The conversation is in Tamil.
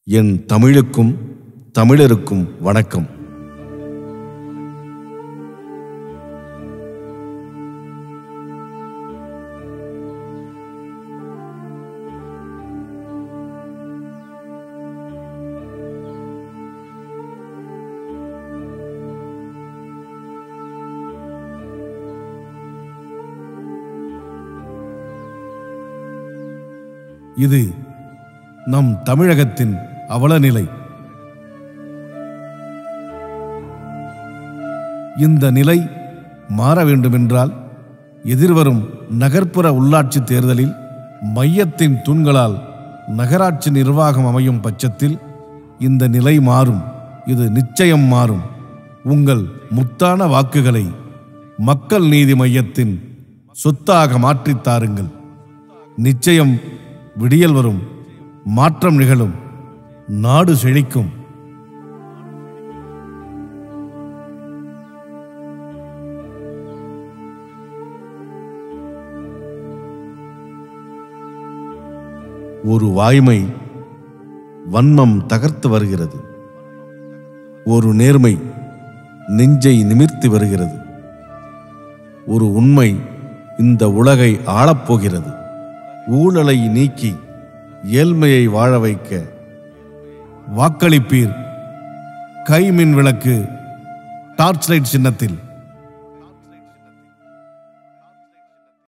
என் தமிழுக்கும் தமிழருக்கும் வணக்கம் இது நம் தமிழகத்தின் அவலநிலை இந்த நிலை மாற வேண்டுமென்றால் எதிர்வரும் நகர்ப்புற உள்ளாட்சி தேர்தலில் மையத்தின் தூண்களால் நகராட்சி நிர்வாகம் அமையும் பட்சத்தில் இந்த நிலை மாறும் இது நிச்சயம் மாறும் உங்கள் முத்தான வாக்குகளை மக்கள் நீதி மையத்தின் சொத்தாக மாற்றித் தாருங்கள் நிச்சயம் விடியல் வரும் மாற்றம் நிகழும் நாடு செழிக்கும் ஒரு வாய்மை வன்மம் தகர்த்து வருகிறது ஒரு நேர்மை நெஞ்சை நிமிர்த்தி வருகிறது ஒரு உண்மை இந்த உலகை ஆளப்போகிறது ஊழலை நீக்கி ஏழ்மையை வாழ வைக்க வாக்களிப்பீர் கைமின் விளக்கு டார்ச் லைட் சின்னத்தில்